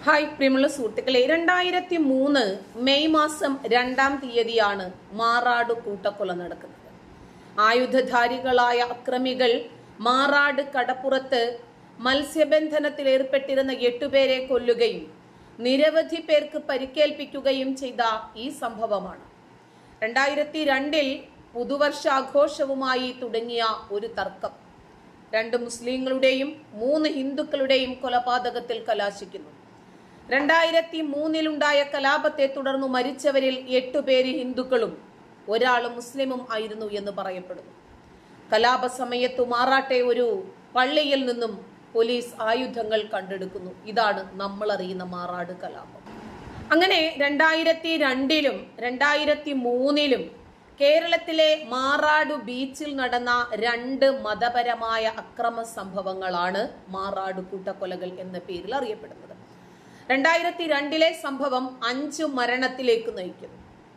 Hi പ്രിയമുള്ള സുഹൃത്തുക്കളെ രണ്ടായിരത്തി മൂന്ന് മെയ് മാസം രണ്ടാം തീയതിയാണ് മാറാട് കൂട്ടക്കൊല നടക്കുന്നത് ആയുധധാരികളായ അക്രമികൾ മാറാട് കടപ്പുറത്ത് മത്സ്യബന്ധനത്തിൽ ഏർപ്പെട്ടിരുന്ന എട്ടുപേരെ കൊല്ലുകയും നിരവധി പേർക്ക് പരിക്കേൽപ്പിക്കുകയും ചെയ്ത ഈ സംഭവമാണ് രണ്ടായിരത്തി രണ്ടിൽ പുതുവർഷാഘോഷവുമായി തുടങ്ങിയ ഒരു തർക്കം രണ്ട് മുസ്ലിങ്ങളുടെയും മൂന്ന് ഹിന്ദുക്കളുടെയും കൊലപാതകത്തിൽ കലാശിക്കുന്നു രണ്ടായിരത്തി മൂന്നിലുണ്ടായ കലാപത്തെ തുടർന്ന് മരിച്ചവരിൽ എട്ടുപേര് ഹിന്ദുക്കളും ഒരാൾ മുസ്ലിമും ആയിരുന്നു എന്ന് പറയപ്പെടുന്നു കലാപ സമയത്ത് മാറാട്ടെ ഒരു പള്ളിയിൽ നിന്നും പോലീസ് ആയുധങ്ങൾ കണ്ടെടുക്കുന്നു ഇതാണ് നമ്മൾ അറിയുന്ന മാറാട് കലാപം അങ്ങനെ രണ്ടായിരത്തി രണ്ടിലും രണ്ടായിരത്തി മൂന്നിലും കേരളത്തിലെ മാറാടു ബീച്ചിൽ നടന്ന രണ്ട് മതപരമായ അക്രമ സംഭവങ്ങളാണ് മാറാട് കൂട്ടക്കൊലകൾ എന്ന പേരിൽ അറിയപ്പെടുന്നത് രണ്ടായിരത്തി രണ്ടിലെ സംഭവം അഞ്ചു മരണത്തിലേക്ക് നയിക്കുന്നു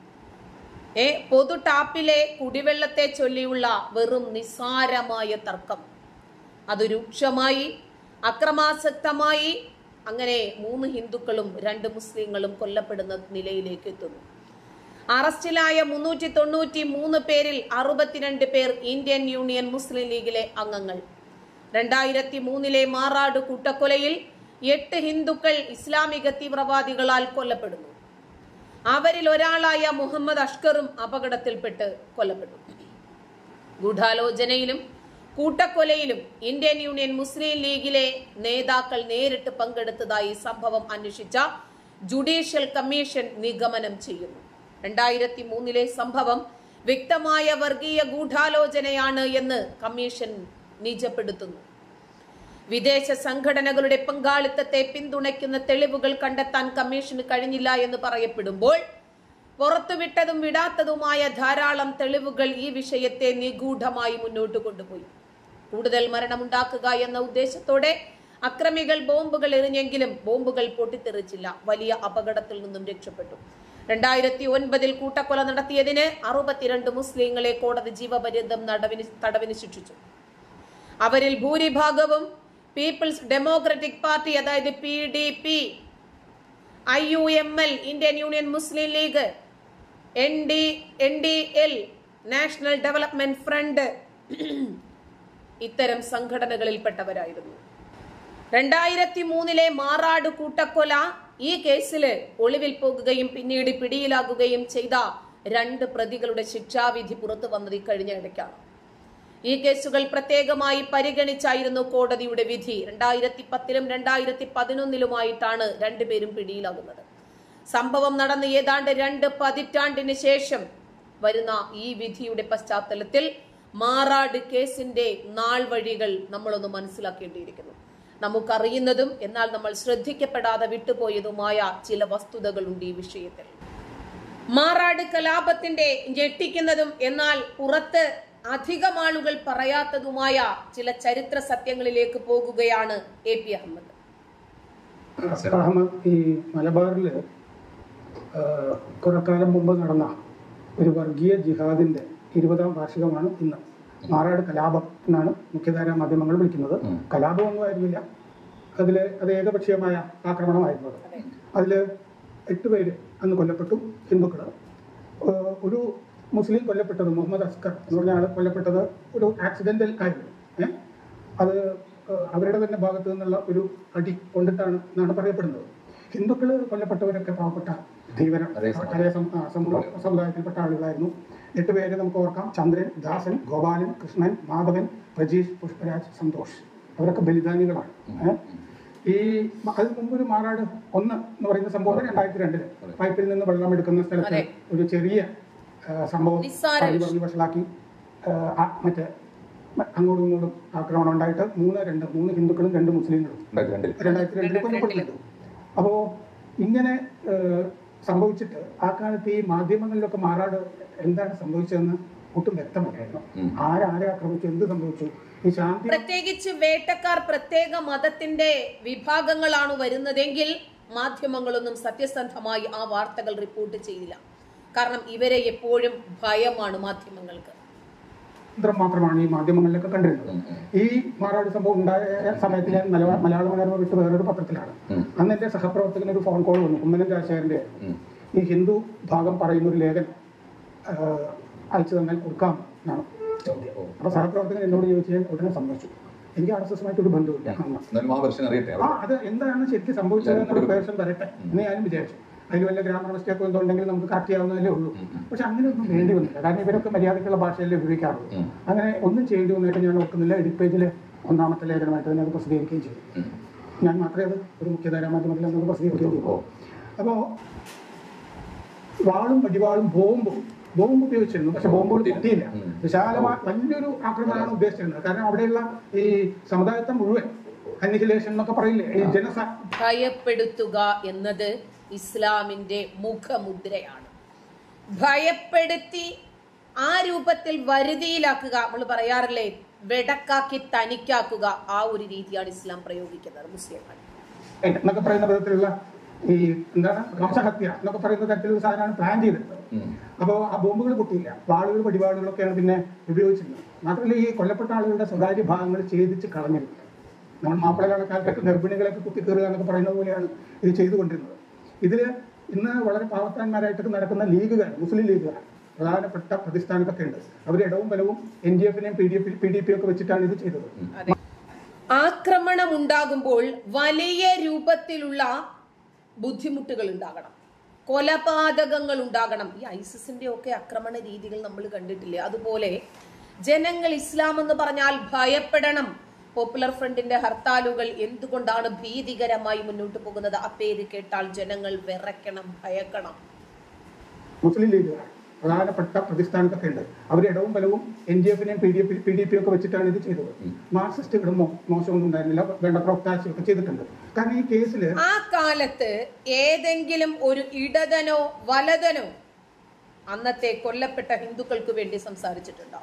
ഏ പൊതു ടാപ്പിലെ കുടിവെള്ളത്തെ ചൊല്ലിയുള്ള വെറും നിസ്സാരമായ തർക്കം അത് രൂക്ഷമായി അക്രമാസക്തമായി അങ്ങനെ മൂന്ന് ഹിന്ദുക്കളും രണ്ട് മുസ്ലിങ്ങളും കൊല്ലപ്പെടുന്ന നിലയിലേക്ക് എത്തുന്നു അറസ്റ്റിലായ മുന്നൂറ്റി തൊണ്ണൂറ്റി മൂന്ന് പേരിൽ അറുപത്തിരണ്ട് പേർ ഇന്ത്യൻ യൂണിയൻ മുസ്ലിം ലീഗിലെ അംഗങ്ങൾ രണ്ടായിരത്തി മൂന്നിലെ മാറാട് കൂട്ടക്കൊലയിൽ എട്ട് ഹിന്ദുക്കൾ ഇസ്ലാമിക തീവ്രവാദികളാൽ കൊല്ലപ്പെടുന്നു അവരിൽ ഒരാളായ മുഹമ്മദ് അഷ്കറും അപകടത്തിൽപ്പെട്ട് കൊല്ലപ്പെട്ടു ഗൂഢാലോചനയിലും കൂട്ടക്കൊലയിലും ഇന്ത്യൻ യൂണിയൻ മുസ്ലിം ലീഗിലെ നേതാക്കൾ നേരിട്ട് പങ്കെടുത്തതായി സംഭവം അന്വേഷിച്ച ജുഡീഷ്യൽ കമ്മീഷൻ നിഗമനം ചെയ്യുന്നു രണ്ടായിരത്തി മൂന്നിലെ സംഭവം വ്യക്തമായ വർഗീയ ഗൂഢാലോചനയാണ് എന്ന് കമ്മീഷൻ നിജപ്പെടുത്തുന്നു വിദേശ സംഘടനകളുടെ പങ്കാളിത്തത്തെ പിന്തുണയ്ക്കുന്ന തെളിവുകൾ കണ്ടെത്താൻ കമ്മീഷന് കഴിഞ്ഞില്ല എന്ന് പറയപ്പെടുമ്പോൾ പുറത്തുവിട്ടതും വിടാത്തതുമായ ധാരാളം തെളിവുകൾ ഈ വിഷയത്തെ നിഗൂഢമായി മുന്നോട്ട് കൊണ്ടുപോയി കൂടുതൽ മരണമുണ്ടാക്കുക എന്ന ഉദ്ദേശത്തോടെ അക്രമികൾ ബോംബുകൾ എറിഞ്ഞെങ്കിലും ബോംബുകൾ പൊട്ടിത്തെറിച്ചില്ല വലിയ അപകടത്തിൽ നിന്നും രക്ഷപ്പെട്ടു രണ്ടായിരത്തി ഒൻപതിൽ കൂട്ടക്കൊല നടത്തിയതിന് അറുപത്തിരണ്ട് മുസ്ലിങ്ങളെ കോടതി ജീവപര്യന്തം നടവിന് തടവിന് ശിക്ഷിച്ചു അവരിൽ ഭൂരിഭാഗവും പീപ്പിൾസ് ഡെമോക്രാറ്റിക് പാർട്ടി അതായത് P D P I U M L Indian Union Muslim League N D N D L National Development Front ഇത്തരം സംഘടനകളിൽപ്പെട്ടവരായിരുന്നു രണ്ടായിരത്തി മൂന്നിലെ മാറാട് കൂട്ടക്കൊല ഈ കേസിൽ ഒളിവിൽ പോകുകയും പിന്നീട് പിടിയിലാകുകയും ചെയ്ത രണ്ട് പ്രതികളുടെ ശിക്ഷാവിധി പുറത്തു വന്നത് കഴിഞ്ഞ ഇടയ്ക്കാണ് ഈ കേസുകൾ പ്രത്യേകമായി പരിഗണിച്ചായിരുന്നു കോടതിയുടെ വിധി രണ്ടായിരത്തി പത്തിലും രണ്ടായിരത്തി പതിനൊന്നിലുമായിട്ടാണ് രണ്ടുപേരും പിടിയിലാകുന്നത് സംഭവം നടന്ന് ഏതാണ്ട് രണ്ട് പതിറ്റാണ്ടിന് ശേഷം വരുന്ന ഈ വിധിയുടെ പശ്ചാത്തലത്തിൽ മാറാട് കേസിന്റെ നാൾ വഴികൾ നമ്മളൊന്ന് മനസ്സിലാക്കേണ്ടിയിരിക്കുന്നു നമുക്കറിയുന്നതും എന്നാൽ നമ്മൾ ശ്രദ്ധിക്കപ്പെടാതെ വിട്ടുപോയതുമായ ചില വസ്തുതകളുണ്ട് ഈ വിഷയത്തിൽ മാറാട് കലാപത്തിന്റെ ഞെട്ടിക്കുന്നതും എന്നാൽ പുറത്ത് അധികം ആളുകൾ പറയാത്തതുമായ ചില ചരിത്ര സത്യങ്ങളിലേക്ക് പോകുകയാണ് എ പി അഹമ്മദ് അഹമ്മദ് ഈ മലബാറിൽ കുറെ കാലം മുമ്പ് നടന്ന ഒരു വർഗീയ ജിഹാദിന്റെ ഇരുപതാം വാർഷികമാണ് ഇന്ന് മാറാട് കലാപം എന്നാണ് മുഖ്യധാരാ മാധ്യമങ്ങൾ വിളിക്കുന്നത് കലാപമൊന്നും ആയിരുന്നില്ല അതിൽ അത് ഏകപക്ഷീയമായ ആക്രമണമായിരുന്നു അത് അതിൽ എട്ട് പേര് അന്ന് കൊല്ലപ്പെട്ടു ഹിന്ദുക്കൾ ഒരു മുസ്ലിം കൊല്ലപ്പെട്ടത് മുഹമ്മദ് അസ്കർ എന്ന് പറഞ്ഞ ആൾ കൊല്ലപ്പെട്ടത് ഒരു ആക്സിഡന്റൽ ആയിരുന്നു ഏ? അത് ഏഹ്, അവരുടെ തന്നെ ഭാഗത്തു നിന്നുള്ള ഒരു അടി കൊണ്ടിട്ടാണ് എന്നാണ് പറയപ്പെടുന്നത് ഹിന്ദുക്കൾ കൊല്ലപ്പെട്ടവരൊക്കെ പാവപ്പെട്ട ധീവരം അതേ സമയം. അതേ സം- ആ, സമൂഹ- സമുദായത്തിൽപ്പെട്ട ആളുകളായിരുന്നു എട്ട് പേര് നമുക്ക് ഓർക്കാം ചന്ദ്രൻ ദാസൻ ഗോപാലൻ കൃഷ്ണൻ മാധവൻ പ്രജീഷ് പുഷ്പരാജ് സന്തോഷ് അവരൊക്കെ ബലിദാനികളാണ് ഏ? ഈ മ- അതിന് മുമ്പ് ഒരു മാറാട് ഒന്ന് എന്ന് പറയുന്ന സംഭവം രണ്ടായിരത്തി രണ്ടില് പൈപ്പിൽ നിന്ന് വെള്ളം എടുക്കുന്ന സ്ഥലത്ത് അതെ. ഒരു ചെറിയ ആ, സംഭവം നിസ്സാര പറഞ്ഞു പറഞ്ഞ് വഷളാക്കി ആ, ആ, മറ്റേ മ- അങ്ങോട്ടും ഇങ്ങോട്ടും ആക്രമണം ഉണ്ടായിട്ട് മൂന്ന് രണ്ട് മൂന്ന് ഹിന്ദുക്കളും രണ്ട് മുസ്ലിങ്ങളും രണ്ടായിരത്തി രണ്ടിൽ രണ്ടായിരത്തി രണ്ടിൽ കൊല്ലപ്പെട്ടിട്ടുണ്ട് അപ്പോ ഇങ്ങനെ ഏഹ്, സംഭവിച്ചിട്ട് ആ കാലത്ത് ഈ മാധ്യമങ്ങളിലൊക്കെ മാറാട് എന്താണ് സംഭവിച്ചതെന്ന് ഒട്ടും വ്യക്തമല്ലായിരുന്നു ഉം. ആരാരെ ആക്രമിച്ചു എന്ത് സംഭവിച്ചു ഈ ശാന്തി പ്രത്യേകിച്ച് വേട്ടക്കാർ പ്രത്യേക മതത്തിന്റെ വിഭാഗങ്ങളാണ് വരുന്നതെങ്കിൽ മാധ്യമങ്ങളൊന്നും സത്യസന്ധമായി ആ വാർത്തകൾ റിപ്പോർട്ട് ചെയ്തില്ല കാരണം ഇവരെ എപ്പോഴും ഭയമാണ് മാധ്യമങ്ങൾക്ക് ചിത്രം മാത്രമാണ് ഈ മാധ്യമങ്ങളിലൊക്കെ കണ്ടിരുന്നത് ഉം, ഉം. ഈ മാറാട് സംഭവം ഉണ്ടായ സമയത്ത് ഞാൻ മലയാള മലയാള മനോരമ വിട്ട് വേറൊരു പത്രത്തിലാണ് ഉം. അന്ന് എന്റെ സഹപ്രവർത്തകന് ഒരു ഫോൺ കോൾ വന്നു കുമ്മനം രാജശേഖരന്റെ ഉം. ഈ ഹിന്ദു ഭാഗം പറയുന്ന ഒരു ലേഖൻ ആ, അയച്ചു തന്നാൽ കൊടുക്കാം എന്നാണ് ചോദ്യം ഓ. അപ്പൊ സഹപ്രവർത്തകൻ എന്നോട് ചോദിച്ചു ഞാൻ ഉടനെ സമ്മതിച്ചു എനിക്ക് ആർ എസ് എസുമായിട്ട് ഒരു ബന്ധമില്ല അന്ന് എന്നാലും ആ വെർഷൻ അറിയട്ടെ ആ അത് എന്താണ് ശരിക്കും സംഭവിച്ചത് എന്നൊരു പേഴ്സൺ വരട്ടെ എന്ന് ഞാനും വിചാരിച്ചു അതിൽ വല്ല ഗ്രാമർ മിസ്റ്റേക്കോ എന്തോ ഉണ്ടെങ്കിൽ നമുക്ക് കറക്റ്റ് ചെയ്യാവുന്നതല്ലേ ഉള്ളൂ പക്ഷെ അങ്ങനെയൊന്നും വേണ്ടി വന്നില്ല കാരണം ഇവരൊക്കെ മര്യാദക്കുള്ള ഭാഷയല്ലേ ഉപയോഗിക്കാറുള്ളൂ ഉം. അങ്ങനെ ഒന്നും ചെയ്യേണ്ടി വന്നിട്ട് ഞാൻ ഓർക്കുന്നില്ല എഡിറ്റ് പേജിൽ ഒന്നാമത്തെ ലേഖനമായിട്ട് തന്നെ അത് പ്രസിദ്ധീകരിക്കുകയും ചെയ്തു ഉം. ഞാൻ മാത്രമേ അത് ഒരു മുഖ്യധാരാ മാധ്യമത്തിൽ അന്നത് പ്രസിദ്ധീകരിക്കുകയും ചെയ്തു അപ്പോൾ വാളും വടിവാളും ബോംബും ബോംബ് ഉപയോഗിച്ചിരുന്നു പക്ഷെ ബോംബുകൾ പൊട്ടിയില്ല ഉം. വിശാലമായ വലിയൊരു ആക്രമണമാണ് ഉദ്ദേശിച്ചിരുന്നത് കാരണം അവിടെയുള്ള ഈ സമുദായത്തെ മുഴുവൻ അന്നിഹിലേഷൻ എന്നൊക്കെ പറയില്ലേ ഈ ജനസ ഭയപ്പെടുത്തുക എന്നത് ഇസ്ലാമിന്റെ മുഖമുദ്രയാണ് ഭയപ്പെടുത്തി ആ രൂപത്തിൽ വരുതിയിലാക്കുക നമ്മൾ പറയാറില്ലേ വെടക്കാക്കി തനിക്കാക്കുക ആ ഒരു രീതിയാണ് ഇസ്ലാം പ്രയോഗിക്കുന്നത് മുസ്ലിങ്ങൾ എന്നൊക്കെ പറയുന്ന വിധത്തിലുള്ള ഈ എന്താണ് വംശഹത്യ എന്നൊക്കെ പറയുന്ന തരത്തിലുള്ള സാധനമാണ് പ്ലാൻ ചെയ്തിരുന്നത് ഉം. അപ്പോൾ ആ ബോംബുകൾ പൊട്ടിയില്ല വാളുകൾ വടിവാളുകളൊക്കെയാണ് പിന്നെ ഉപയോഗിച്ചിരുന്നത് മാത്രമല്ല ഈ കൊല്ലപ്പെട്ട ആളുകളുടെ സ്വകാര്യ ഭാഗങ്ങൾ ഛേദിച്ച് കളഞ്ഞിരുന്നത് നമ്മൾ മാപ്പിളകളുടെ കാലത്തൊക്കെ ഗർഭിണികളൊക്കെ കുത്തിക്കയറുക എന്നൊക്കെ പറയുന്നത് പോലെയാണ് ഇത് ചെയ്തുകൊണ്ടിരുന്നത് ഇതിൽ ഇന്ന് വളരെ പാവത്താന്മാരായിട്ടൊക്കെ നടക്കുന്ന ലീഗുകാർ മുസ്ലിം ലീഗുകാർ പ്രധാനപ്പെട്ട പ്രതിസ്ഥാനത്തൊക്കെ ഉണ്ട് അവർ ഇടവും ബലവും എൻ ഡി എഫിനെയും P D F P D P ഒക്കെ വെച്ചിട്ടാണ് ഇത് ചെയ്തത് അതെ ആക്രമണം ഉണ്ടാകുമ്പോൾ വലിയ രൂപത്തിലുള്ള ബുദ്ധിമുട്ടുകൾ ഉണ്ടാകണം കൊലപാതകങ്ങൾ ഉണ്ടാകണം ഈ ഐസിസിന്റെ ഒക്കെ ആക്രമണ രീതികൾ നമ്മൾ കണ്ടിട്ടില്ലേ അതുപോലെ ജനങ്ങൾ ഇസ്ലാം എന്ന് പറഞ്ഞാൽ ഭയപ്പെടണം പോപ്പുലർ ഫ്രണ്ടിന്റെ ഹർത്താലുകൾ എന്തുകൊണ്ടാണ് ഭീതികരമായി മുന്നോട്ട് പോകുന്നത് ആ പേര് കേട്ടാൽ ജനങ്ങൾ വിറയ്ക്കണം ഭയക്കണം മുസ്ലിം ലീഗുകാർ പ്രധാനപ്പെട്ട പ്രതിസ്ഥാനത്തൊക്കെ ഉണ്ട് അവർ ഇടവും ബലവും എൻ ഡി എഫിനെയും P D F P D P ഒക്കെ വെച്ചിട്ടാണ് ഇത് ചെയ്തത് മാർക്സിസ്റ്റുകളും മോ- മോശമൊന്നും ഉണ്ടായിരുന്നില്ല വേണ്ടത്ര ഒത്താശയൊക്കെ ചെയ്തിട്ടുണ്ട് കാരണം ഈ കേസിൽ ആ കാലത്ത് ഏതെങ്കിലും ഒരു ഇടതനോ വലതനോ അന്നത്തെ കൊല്ലപ്പെട്ട ഹിന്ദുക്കൾക്ക് വേണ്ടി സംസാരിച്ചിട്ടുണ്ടോ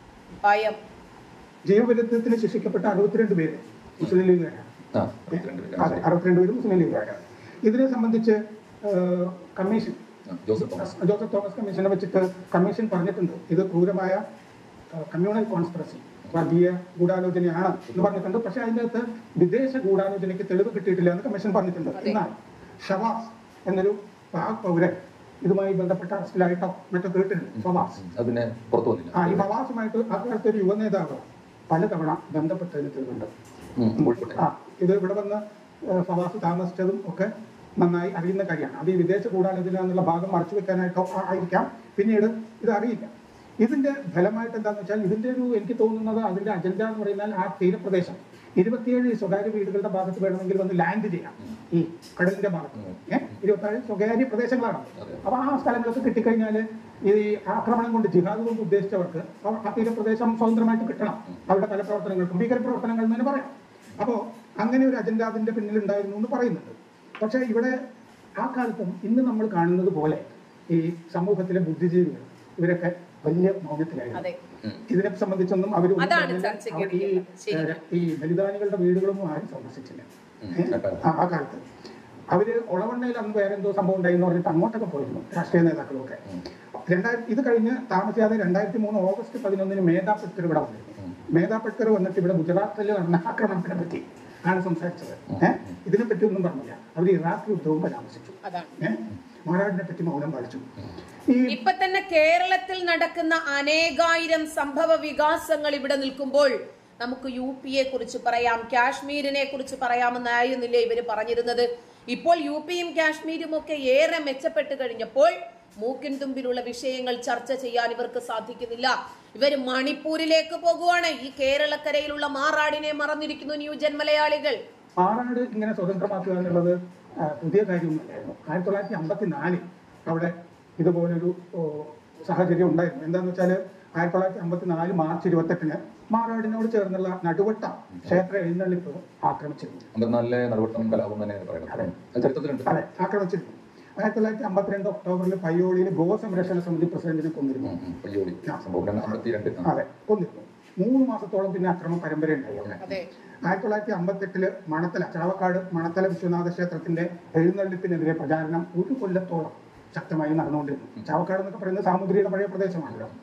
ഭയം ജീവപര്യത്തിന് ശിക്ഷിക്കപ്പെട്ട അറുപത്തിരണ്ട് പേര് മുസ്ലിം ലീഗുകാരാണ് ആ ഇരുപത്തിരണ്ട് പേര്. അതെ അറുപത്തിരണ്ട് പേര് മുസ്ലിം ലീഗുകാരാണ് ഇതിനെ സംബന്ധിച്ച് ഏഹ്, കമ്മീഷൻ ആ, ജോസഫ് തോമസ് ജോസഫ് തോമസ് കമ്മീഷനെ വെച്ചിട്ട് കമ്മീഷൻ പറഞ്ഞിട്ടുണ്ട് ഇത് ക്രൂരമായ കമ്മ്യൂണൽ കോൺസ്പിറസി വർഗീയ ഗൂഢാലോചനയാണ് എന്ന് പറഞ്ഞിട്ടുണ്ട് പക്ഷെ അതിൻ്റെ അകത്ത് വിദേശ ഗൂഢാലോചനയ്ക്ക് തെളിവ് കിട്ടിയിട്ടില്ല എന്ന് കമ്മീഷൻ പറഞ്ഞിട്ടുണ്ട് എന്നാൽ ഷവാസ് എന്നൊരു പാക് പൗരൻ ഇതുമായി ബന്ധപ്പെട്ട അറസ്റ്റിലായിട്ടോ മറ്റോ കേട്ടിട്ടുണ്ട് ഫവാസ് അത് പിന്നെ പുറത്തു വന്നില്ല ആ ഈ ഫവാസുമായിട്ട് അക്കാലത്തെ ഒരു യുവ നേതാവ് പലതവണ ബന്ധപ്പെട്ടതിന് തെളിവുണ്ട് ഉം, കോഴിക്കോട്ടെ ആ ഇത് ഇവിടെ വന്ന് ഏഹ്, ഫവാസ് താമസിച്ചതും ഒക്കെ നന്നായി അറിയുന്ന കാര്യമാണ് അത് ഈ വിദേശ ഗൂഢാലോചന എന്നുള്ള ഭാഗം മറച്ചു വെക്കാനായിട്ടോ ആ- ആയിരിക്കാം പിന്നീട് ഇത് അറിയില്ല ഇതിന്റെ ഫലമായിട്ട് എന്താന്ന് വെച്ചാൽ ഇതിന്റെ ഒരു എനിക്ക് തോന്നുന്നത് അതിന്റെ അജണ്ട എന്ന് പറയുന്നാൽ ആ തീരപ്രദേശം ഇരുപത്തിയേഴ് സ്വകാര്യ വീടുകളുടെ ഭാഗത്ത് വേണമെങ്കിൽ വന്ന് ലാൻഡ് ചെയ്യാം ഈ കടലിന്റെ ഭാഗത്ത് ഏഹ് ഇരുപത്തേഴ് സ്വകാര്യ പ്രദേശങ്ങളാണ് അതെ. അപ്പൊ ആ സ്ഥലങ്ങളൊക്കെ കിട്ടിക്കഴിഞ്ഞാൽ ഈ ആക്രമണം കൊണ്ട് ജിഹാദ് കൊണ്ട് ഉദ്ദേശിച്ചവർക്ക് ആ- ആ തീരപ്രദേശം സ്വതന്ത്രമായിട്ട് കിട്ടണം അവരുടെ പല പ്രവർത്തനങ്ങൾക്കും ഭീകര പ്രവർത്തനങ്ങൾ എന്ന് തന്നെ പറയാം അപ്പോൾ അങ്ങനെ ഒരു അജണ്ട അതിന്റെ പിന്നിൽ ഉണ്ടായിരുന്നു എന്ന് പറയുന്നുണ്ട് പക്ഷേ ഇവിടെ ആ കാലത്തും ഇന്ന് നമ്മൾ കാണുന്നത് പോലെ ഈ സമൂഹത്തിലെ ബുദ്ധിജീവികൾ ഇവരൊക്കെ വലിയ മൗനത്തിലായിരുന്നു അതെ ഇതിനെ സംബന്ധിച്ചൊന്നും അവർ അതാണ് ചർച്ചയ്ക്ക് ഈ എടുക്കേണ്ടത്. ശരി. ഏഹ്, ഈ ബലിദാനികളുടെ വീടുകളൊന്നും ആരും സന്ദർശിച്ചില്ല ഉം, ഏഹ്? ആ കാലത്ത്. ആ ആ കാലത്ത് അവര് ഒളവണ്ണയിൽ അന്ന് വേറെ എന്തോ സംഭവം ഉണ്ടായി എന്ന് പറഞ്ഞിട്ട് അങ്ങോട്ടൊക്കെ പോയിരുന്നു രാഷ്ട്രീയ നേതാക്കളൊക്കെ രണ്ടായിരത്തി ഇത് കഴിഞ്ഞ് താമസിയാതെ രണ്ടായിരത്തി മൂന്ന് ഓഗസ്റ്റ് പതിനൊന്നിന് മേധാ പട്കർ ഇവിടെ വന്നിരുന്നു മേധാ പട്കർ വന്നിട്ട് ഇവിടെ ഗുജറാത്തിൽ നടന്ന ആക്രമണത്തിനെ പറ്റി ആണ് സംസാരിച്ചത് ഏഹ് ഇതിനെ പറ്റി ഒന്നും പറഞ്ഞില്ല അവർ ഇറാഖ് യുദ്ധവും പരാമർശിച്ചു അതാണ് ഏഹ് മാറാടിനെ പറ്റി മൗനം പാലിച്ചു ഈ ഇപ്പൊ തന്നെ കേരളത്തിൽ നടക്കുന്ന അനേകായിരം സംഭവ വികാസങ്ങൾ ഇവിടെ നിൽക്കുമ്പോൾ നമുക്ക് യു പിയെ കുറിച്ച് പറയാം കാശ്മീരിനെ കുറിച്ച് പറയാമെന്നായിരുന്നില്ലേ ഇവര് പറഞ്ഞിരുന്നത് ഇപ്പോൾ യു പിയും കാശ്മീരും ഒക്കെ ഏറെ മെച്ചപ്പെട്ട് കഴിഞ്ഞപ്പോൾ മൂക്കിൻ തുമ്പിലുള്ള വിഷയങ്ങൾ ചർച്ച ചെയ്യാൻ ഇവർക്ക് സാധിക്കുന്നില്ല ഇവർ മണിപ്പൂരിലേക്ക് പോകുവാണ് ഈ കേരളക്കരയിലുള്ള മാറാടിനെ മറന്നിരിക്കുന്നു ന്യൂജൻ മലയാളികൾ മാറാട് ഇങ്ങനെ സ്വതന്ത്രമാക്കുക എന്നുള്ളത് ആ, പുതിയ കാര്യമൊന്നുമല്ലായിരുന്നു ആയിരത്തി തൊള്ളായിരത്തി അമ്പത്തി നാലിൽ അവിടെ ഇതുപോലൊരു ഓ, സാഹചര്യം ഉണ്ടായിരുന്നു എന്താന്ന് വെച്ചാൽ ആയിരത്തി തൊള്ളായിരത്തി അമ്പത്തി നാല് മാർച്ച് ഇരുപത്തെട്ടിന് മാറാടിനോട് ചേർന്നുള്ള നടുവട്ട ക്ഷേത്ര എഴുന്നള്ളിപ്പ് ആക്രമിച്ചിരുന്നു അമ്പത്തിനാലിലെ നടുവട്ടം കലാപം തന്നെ പറയുന്നത് അത് ചരിത്രത്തിലുണ്ട് അതെ ആക്രമിച്ചിരുന്നു ആയിരത്തി തൊള്ളായിരത്തി അമ്പത്തിരണ്ട് ഒക്ടോബറിൽ പയ്യോളിയിൽ ഗോസംരക്ഷണ സമിതി പ്രസിഡന്റിനെ കൊന്നിരുന്നു ഉം, ഉം, പയ്യോളി സംഭവം രണ്ട് അമ്പത്തിരണ്ട് ആ. അതെ കൊന്നിരുന്നു മൂന്ന് മാസത്തോളം പിന്നെ അക്രമം പരമ്പര ഉണ്ടായി അവിടെ അതെ ആയിരത്തി തൊള്ളായിരത്തി അമ്പത്തെട്ടില് മണത്തല ചാവക്കാട് മണത്തല വിശ്വനാഥ ക്ഷേത്രത്തിന്റെ എഴുന്നള്ളിപ്പിനെതിരെ പ്രചാരണം ഒരു കൊല്ലത്തോളം ശക്തമായി നടന്നുകൊണ്ടിരുന്നു ചാവക്കാട് എന്നൊക്കെ പറയുന്നത് സാമുദ്രിയുടെ പഴയ പ്രദേശമാണല്ലോ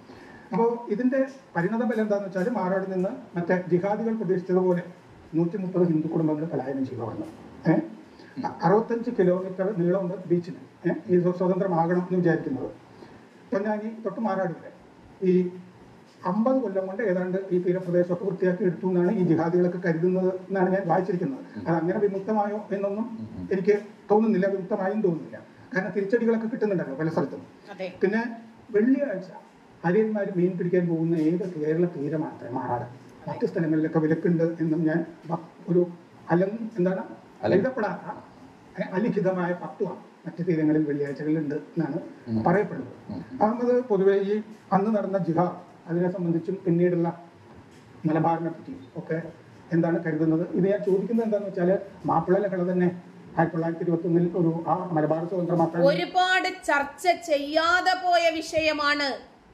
അപ്പോൾ ഇതിന്റെ പരിണത ബലം എന്താന്ന് വെച്ചാൽ മാറാട് നിന്ന് മറ്റേ ജിഹാദികൾ പ്രതീക്ഷിച്ചതുപോലെ നൂറ്റി മുപ്പത് ഹിന്ദു കുടുംബങ്ങൾ പലായനം ചെയ്തു വന്നു ഏഹ് അറുപത്തഞ്ച് കിലോമീറ്റർ നീളമുണ്ട് ബീച്ചിന് ഏഹ് ഈ സ്വതന്ത്രമാകണം എന്ന് വിചാരിക്കുന്നത് പൊന്നാനി തൊട്ട് മാറാട് വരെ ഈ അമ്പത് കൊല്ലം കൊണ്ട് ഏതാണ്ട് ഈ തീരപ്രദേശമൊക്കെ വൃത്തിയാക്കി എടുത്തു എന്നാണ് ഈ ജിഹാദികളൊക്കെ കരുതുന്നത് എന്നാണ് ഞാൻ വായിച്ചിരിക്കുന്നത് അത് അങ്ങനെ വിമുക്തമായോ എന്നൊന്നും എനിക്ക് തോന്നുന്നില്ല വിമുക്തമായും തോന്നുന്നില്ല കാരണം തിരിച്ചടികളൊക്കെ കിട്ടുന്നുണ്ടല്ലോ പല സ്ഥലത്തും അതെ പിന്നെ വെള്ളിയാഴ്ച അരിയന്മാർ മീൻ പിടിക്കാൻ പോകുന്ന ഏക കേരള തീരമാണ് മാറാട് മറ്റു സ്ഥലങ്ങളിലൊക്കെ വിലക്കുണ്ട് എന്നും ഞാൻ വ- ഒരു അലം എന്താണ് അലം- എഴുതപ്പെടാത്ത ഏ, അലിഖിതമായ ഫത്വ മറ്റു തീരങ്ങളിൽ വെള്ളിയാഴ്ചകളിലുണ്ട് എന്നാണ് പറയപ്പെടുന്നത് അഹമ്മദ് പൊതുവെ ഈ അന്ന് നടന്ന ജിഹാദ് അതിനെ സംബന്ധിച്ചും പിന്നീടുള്ള മലബാറിനെ പറ്റി ഒക്കെ എന്താണ് കരുതുന്നത് ഇത് ഞാൻ ചോദിക്കുന്നത് എന്താണെന്ന് വെച്ചാൽ മാപ്പിള ലഹള തന്നെ ആയിരത്തി തൊള്ളായിരത്തി ഇരുപത്തി ഒന്നിൽ ഒരു ആ മലബാർ സ്വതന്ത്രമാക്കാൻ ഒരുപാട് ചർച്ച ചെയ്യാതെ പോയ വിഷയമാണ്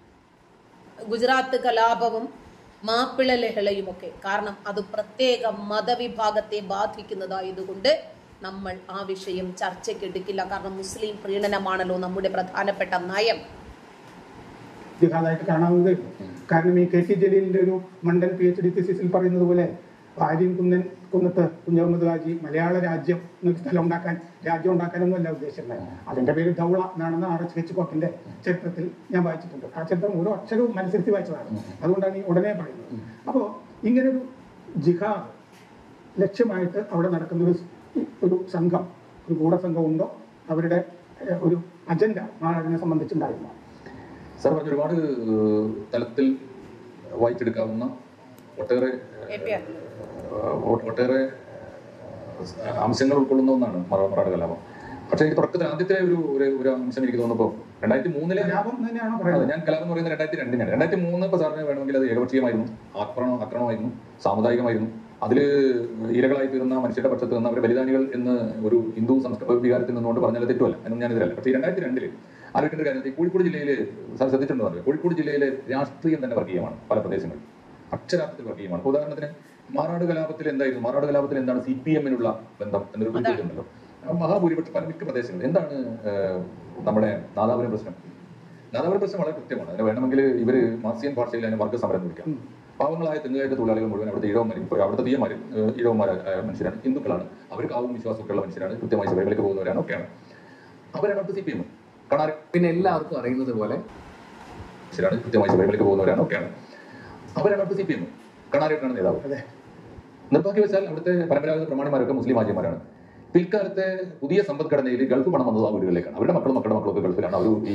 ഗുജറാത്ത് കലാപവും മാപ്പിള ലഹളയുമൊക്കെ കാരണം അത് പ്രത്യേക മതവിഭാഗത്തെ ബാധിക്കുന്നതായതുകൊണ്ട് നമ്മൾ ആ വിഷയം ചർച്ചയ്ക്കെടുക്കില്ല കാരണം മുസ്ലിം പ്രീണനമാണല്ലോ നമ്മുടെ പ്രധാനപ്പെട്ട നയം ജിഹാദായിട്ട് കാണാവുന്നതേ ഉള്ളൂ കാരണം ഈ കെ ടി ജലീലിന്റെ ഒരു മണ്ടൻ പി എച്ച് ഡി തിസിസിൽ പറയുന്നത് പോലെ ആര്യൻ കുന്നൻ കുന്നത്ത് കുഞ്ഞഹമ്മദ് ഹാജി മലയാള രാജ്യം എന്നൊരു സ്ഥലം ഉണ്ടാക്കാൻ രാജ്യം ഉണ്ടാക്കാനൊന്നുമല്ല ഉദ്ദേശിക്കുന്നത് അതിന്റെ പേര് ദൗള എന്നാണെന്ന് ആർ എച്ച് ഹിച്ച്കോക്കിന്റെ ചരിത്രത്തിൽ ഞാൻ വായിച്ചിട്ടുണ്ട് ആ ചരിത്രം ഓരോ അക്ഷരവും മനസ്സിരുത്തി വായിച്ചതാണ് അതുകൊണ്ടാണ് ഈ ഉടനെ പറയുന്നത് അപ്പോൾ ഇങ്ങനൊരു ജിഹാദ് ലക്ഷ്യമായിട്ട് അവിടെ നടക്കുന്ന ഒരു ഒരു സംഘം ഒരു ഗൂഢസംഘം ഉണ്ടോ അവരുടെ ഏഹ്, ഒരു അജണ്ട നാടിനെ സംബന്ധിച്ചുണ്ടായിരുന്നു സാർ പറഞ്ഞ ഒരുപാട് ഏഹ്, തലത്തിൽ വായിച്ചെടുക്കാവുന്ന ഒട്ടേറെ എപ്പിയാ? ഏഹ്, ഒ- ഒട്ടേറെ ഏഹ്, അംശങ്ങൾ ഉൾക്കൊള്ളുന്ന ഒന്നാണ് മറ- മറാഠ കലാപം പക്ഷേ ഈ തുടക്കത്തിൽ ആദ്യത്തെ ഒരു ഒരു- ഒരു അംശം എനിക്ക് തോന്നുമ്പോൾ രണ്ടായിരത്തി മൂന്നിലെ ലാഭം തന്നെയാണോ അതെ, പറയുന്നത് ഞാൻ കലാപം എന്ന് പറയുന്നത് രണ്ടായിരത്തി രണ്ടിനാണ് രണ്ടായിരത്തി മൂന്ന് ഇപ്പൊ സാറിന് വേണമെങ്കിൽ അത് ഏകപക്ഷീയമായിരുന്നു ആക്രമണം ആക്രമണമായിരുന്നു സാമുദായികമായിരുന്നു അതിൽ ഇരകളായി തീർന്ന മനുഷ്യരുടെ പക്ഷത്ത് നിന്ന് അവരെ ബലിദാനികൾ എന്ന് ഒരു ഹിന്ദു സംസ്കാര വികാരത്തിൽ നിന്നുകൊണ്ട് പറഞ്ഞാൽ തെറ്റുമല്ല എന്നും ഞാൻ ഇതിലല്ല പക്ഷേ രണ്ടായിരത്തി രണ്ടില് ആലോചിക്കേണ്ട കാര്യം ഈ കോഴിക്കോട് ജില്ലയിൽ സാർ ശ്രദ്ധിച്ചിട്ടുണ്ടോ അറിയോ? കോഴിക്കോട് ജില്ലയിലെ രാഷ്ട്രീയം തന്നെ വർഗീയമാണ് പല പ്രദേശങ്ങളിൽ അക്ഷരാർത്ഥത്തിൽ വർഗീയമാണ് ഇപ്പൊ ഉദാഹരണത്തിന് മാറാട് കലാപത്തിൽ എന്തായിരുന്നു മാറാട് കലാപത്തിൽ എന്താണ് സി പി എമ്മിനുള്ള ബന്ധം എന്നൊരു ചോദ്യമുണ്ടല്ലോ മഹാഭൂരിപക്ഷം പല മിക്ക പ്രദേശങ്ങളിൽ എന്താണ് ഏഹ്, നമ്മുടെ നാദാപുരം പ്രശ്നം നാദാപുരം പ്രശ്നം വളരെ കൃത്യമാണ് അതിന് വേണമെങ്കിൽ ഇവര് മാർസിയൻ ഭാഷയിൽ അതിനെ വർഗ്ഗ സമരം എന്ന് വിളിക്കാം പാവങ്ങളായ തെങ്ങുകയറ്റ തൊഴിലാളികൾ മുഴുവൻ അവിടുത്തെ ഇഴവന്മാർ ഇപ്പോൾ അവിടുത്തെ തീയന്മാർ ഇഴവന്മാരായ മനുഷ്യരാണ് ഹിന്ദുക്കളാണ് അവർക്ക് ആവും വിശ്വാസമൊക്കെ ഉള്ള മനുഷ്യരാണ് കൃത്യമായി സഭകളിലേക്ക് പോകുന്നവരാണ് ഒക്കെയാണ് അവരാണ് അവിടുത്തെ സി പി എം കണാർ പിന്നെ എല്ലാവർക്കും അറിയുന്നത് പോലെ മനുഷ്യരാണ് കൃത്യമായി സഭകളിലേക്ക് പോകുന്നവരാണ് ഒക്കെയാണ് അവരാണ് അവിടുത്തെ സി പി എം കണാരേട്ടാണ് നേതാവ് അതെ നിർഭാഗ്യവശാൽ അവിടുത്തെ പരമ്പരാഗത പ്രമാണിമാരൊക്കെ മുസ്ലിം ഹാജിമാരാണ് പിൽക്കാലത്തെ പുതിയ സമ്പദ്ഘടനയിൽ ഗൾഫ് പണം വന്നത് ആ വീടുകളിലേക്കാണ് അവരുടെ മക്കളും മക്കളുടെ മക്കളൊക്കെ ഗൾഫിലാണ് അവർ ഈ